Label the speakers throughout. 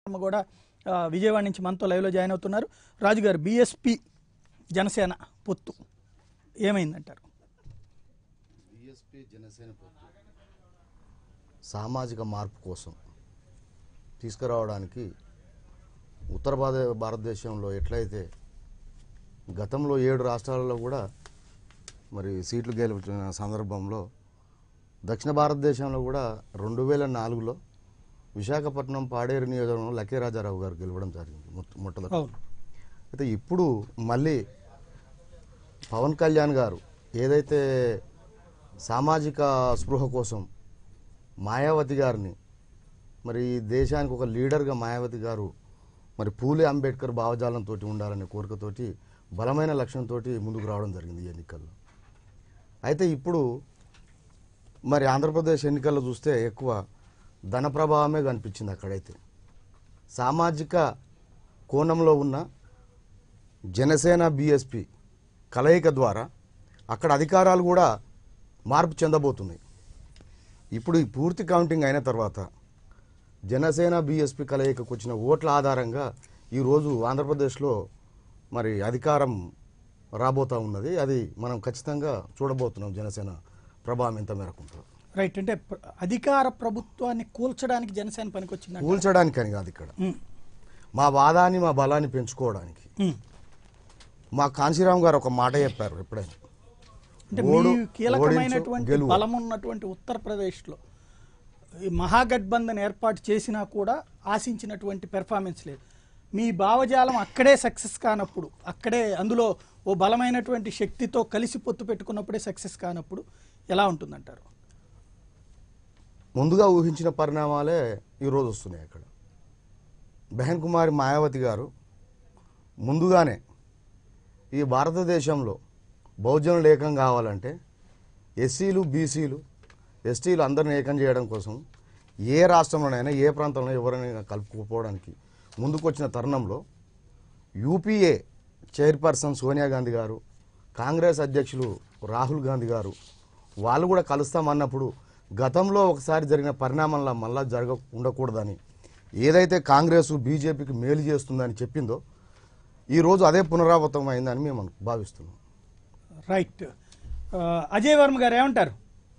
Speaker 1: శర్మ కూడా ఆ, విజయవాడ నుంచి మనతో లైవ్లో జాయిన్ అవుతున్నారు రాజుగారు బీఎస్పీ జనసేన పొత్తు ఏమైందంటారు
Speaker 2: బీఎస్పీ జనసేన పొత్తు సామాజిక మార్పు కోసం తీసుకురావడానికి ఉత్తర భారత భారతదేశంలో ఎట్లయితే గతంలో ఏడు రాష్ట్రాలలో కూడా మరి సీట్లు గెలిచిన సందర్భంలో దక్షిణ భారతదేశంలో కూడా రెండు వేల నాలుగులో విశాఖపట్నం పాడేరు నియోజకవర్గంలో లక్కీ రాజారావు గారు గెలవడం జరిగింది మొట్ట- మొట్టమొదటి
Speaker 1: అవును
Speaker 2: అయితే ఇప్పుడు మళ్ళీ పవన్ కళ్యాణ్ గారు ఏదైతే సామాజిక స్పృహ కోసం మాయావతి గారిని మరి ఈ దేశానికి ఒక లీడర్గా మాయావతి గారు మరి పూలే అంబేద్కర్ భావజాలంతో ఉండాలనే కోరికతోటి బలమైన లక్ష్యంతో ముందుకు రావడం జరిగింది ఈ ఎన్నికల్లో అయితే ఇప్పుడు మరి ఆంధ్రప్రదేశ్ ఎన్నికల్లో చూస్తే ఎక్కువ ధన ప్రభావమే కనిపించింది అక్కడైతే సామాజిక కోణంలో ఉన్న జనసేన బీఎస్పీ కలయిక ద్వారా అక్కడ అధికారాలు కూడా మార్పు చెందబోతున్నాయి ఇప్పుడు ఈ పూర్తి కౌంటింగ్ అయిన తర్వాత జనసేన బీఎస్పీ కలయికకు వచ్చిన ఓట్ల ఆధారంగా ఈరోజు ఆంధ్రప్రదేశ్లో మరి అధికారం రాబోతా ఉన్నది అది మనం ఖచ్చితంగా చూడబోతున్నాం జనసేన ప్రభావం ఎంత మేరకు ఉంటుందో
Speaker 1: రైట్ అంటే ప్ర- అధికార ప్రభుత్వాన్ని కూల్చడానికి జనసేన పనికొచ్చిందంట
Speaker 2: కూల్చడానికి అని కాదు ఇక్కడ
Speaker 1: ఉమ్,
Speaker 2: మా వాదాన్ని మా బలాన్ని పెంచుకోవడానికి
Speaker 1: ఉమ్.
Speaker 2: మా కాంశీరామ్ గారు ఒక మాట చెప్పారు ఎప్పుడైనా
Speaker 1: అంటే మీ
Speaker 2: ఓడు-
Speaker 1: కీలకమైనటువంటి
Speaker 2: ఓడించు, గెలువు.
Speaker 1: బలం ఉన్నటువంటి ఉత్తరప్రదేశ్లో ఈ మహాగఠబంధన్ ఏర్పాటు చేసినా కూడా ఆశించినటువంటి పెర్ఫార్మెన్స్ లేదు మీ భావజాలం అక్కడే సక్సెస్ కానప్పుడు అక్కడే అందులో ఓ బలమైనటువంటి శక్తితో కలిసి పొత్తు పెట్టుకున్నప్పుడే సక్సెస్ కానప్పుడు ఎలా ఉంటుందంటారు
Speaker 2: ముందుగా ఊహించిన పరిణామాలే ఈరోజు వస్తున్నాయి అక్కడ బెహన్ కుమారి మాయావతి గారు ముందుగానే ఈ భారతదేశంలో బహుజనులు ఏకం కావాలంటే ఎస్సీలు బీసీలు ఎస్టీలు అందరిని ఏకం చేయడం కోసం ఏ రాష్ట్రంలోనైనా ఏ ప్రాంతంలో ఎవరైనా కలుపుకోపోవడానికి ముందుకొచ్చిన తరుణంలో యూపీఏ చైర్పర్సన్ సోనియా గాంధీ గారు కాంగ్రెస్ అధ్యక్షులు రాహుల్ గాంధీ గారు వాళ్ళు కూడా కలుస్తామన్నప్పుడు గతంలో ఒకసారి జరిగిన పరిణామంలా మళ్ళా జరగ ఉండకూడదని ఏదైతే కాంగ్రెస్ బీజేపీకి మేలు చేస్తుందని చెప్పిందో ఈరోజు అదే పునరావృతం అయిందని మేము అను- భావిస్తున్నాం
Speaker 1: రైట్ ఆ, అజయ్ వర్మ గారు ఏమంటారు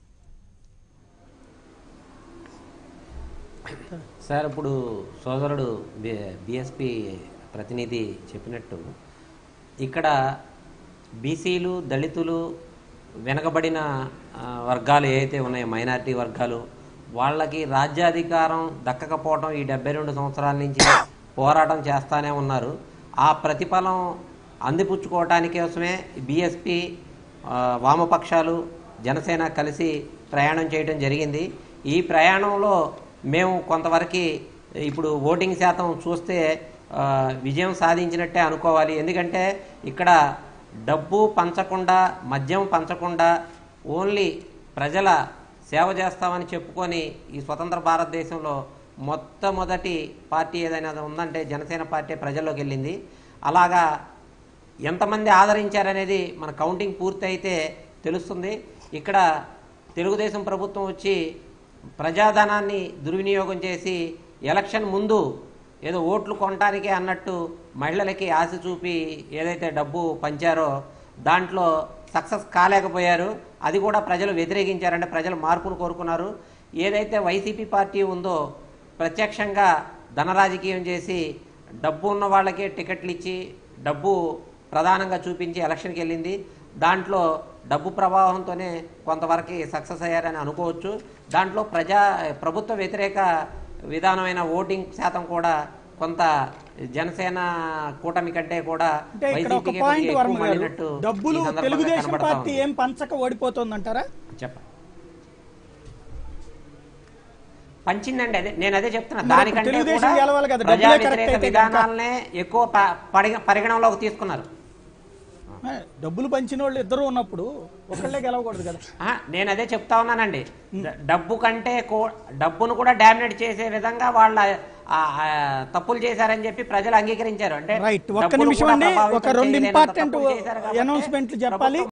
Speaker 3: సార్ ఇప్పుడు సోదరుడు బిఎస్పి ప్రతినిధి చెప్పినట్టు ఇక్కడ బీసీలు దళితులు వెనకబడిన ఆ, వర్గాలు ఏవైతే ఉన్నాయో మైనారిటీ వర్గాలు వాళ్ళకి రాజ్యాధికారం దక్కకపోవడం ఈ డెబ్బై రెండు సంవత్సరాల నుంచి పోరాటం చేస్తానే ఉన్నారు ఆ ప్రతిఫలం అందిపుచ్చుకోవటానికి కోసమే బీఎస్పీ వామపక్షాలు జనసేన కలిసి ప్రయాణం చేయడం జరిగింది ఈ ప్రయాణంలో మేము కొంతవరకు ఇప్పుడు ఓటింగ్ శాతం చూస్తే ఆ, విజయం సాధించినట్టే అనుకోవాలి ఎందుకంటే ఇక్కడ డబ్బు పంచకుండా మద్యం పంచకుండా ఓన్లీ ప్రజల సేవ చేస్తామని చెప్పుకొని ఈ స్వతంత్ర భారతదేశంలో మొట్టమొదటి పార్టీ ఏదైనా ఉందంటే జనసేన పార్టీ ప్రజల్లోకి వెళ్ళింది అలాగా ఎంతమంది ఆదరించారనేది మన కౌంటింగ్ పూర్తి అయితే తెలుస్తుంది ఇక్కడ తెలుగుదేశం ప్రభుత్వం వచ్చి ప్రజాధనాన్ని దుర్వినియోగం చేసి ఎలక్షన్ ముందు ఏదో ఓట్లు కొనటానికే అన్నట్టు మహిళలకి ఆశ చూపి ఏదైతే డబ్బు పంచారో దాంట్లో సక్సెస్ కాలేకపోయారు అది కూడా ప్రజలు వ్యతిరేకించారంటే ప్రజలు మార్పును కోరుకున్నారు ఏదైతే వైసీపీ పార్టీ ఉందో ప్రత్యక్షంగా ధన రాజకీయం చేసి డబ్బు ఉన్న వాళ్ళకే టికెట్లు ఇచ్చి డబ్బు ప్రధానంగా చూపించి ఎలక్షన్కి వెళ్ళింది దాంట్లో డబ్బు ప్రభావంతోనే కొంతవరకు సక్సెస్ అయ్యారని అనుకోవచ్చు దాంట్లో ప్రజా ప్రభుత్వ వ్యతిరేక విధానమైన ఓటింగ్ శాతం కూడా కొంత జనసేన కూటమి కంటే కూడా
Speaker 1: అంటే ఇక్కడ ఒక
Speaker 3: వైసీపీకే
Speaker 1: పాయింట్
Speaker 3: కొద్దిగా
Speaker 1: వర్మ
Speaker 3: ఎక్కువ
Speaker 1: గారు
Speaker 3: మళ్ళినట్టు ఈ
Speaker 1: డబ్బులు
Speaker 3: సందర్భంగా
Speaker 1: తెలుగుదేశం
Speaker 3: కనబడతా
Speaker 1: పార్టీ
Speaker 3: ఉంది.
Speaker 1: ఏం పంచక ఓడిపోతుందంటారా
Speaker 3: చెప్ప పంచిందండి అదే నేను అదే చెప్తున్నా
Speaker 1: మరి
Speaker 3: దానికంటే
Speaker 1: తెలుగుదేశం
Speaker 3: కూడా
Speaker 1: గెలవాలి కదా,
Speaker 3: ప్రజా
Speaker 1: డబ్బులే correct
Speaker 3: వ్యతిరేక
Speaker 1: అయితే కనుక.
Speaker 3: విధానాలనే ఎక్కువ ప- పరిగ- పరిగణనలోకి తీసుకున్నారు
Speaker 1: ఏ, డబ్బులు పంచిన వాళ్ళు ఇద్దరు ఉన్నప్పుడు ఒకళ్ళే గెలవకూడదు కదా
Speaker 3: ఆ, నేను అదే చెప్తా ఉన్నానండి డ- డబ్బు కంటే కూ- డబ్బును కూడా డామినేట్ చేసే విధంగా వాళ్ళ ఆ, ఆ, తప్పులు చేశారని చెప్పి ప్రజలు అంగీకరించారు అంటే
Speaker 1: రైట్ ఒక్క
Speaker 3: డబ్బును
Speaker 1: నిమిషం
Speaker 3: కూడా
Speaker 1: అండి
Speaker 3: ప్రభావితం
Speaker 1: ఒక రెండు
Speaker 3: చేయలేనంత
Speaker 1: ఇంపార్టెంట్
Speaker 3: తప్పులు చేశారు కాబట్టి
Speaker 1: అనౌన్స్మెంట్లు చెప్పాలి
Speaker 3: ప్రభుత్వం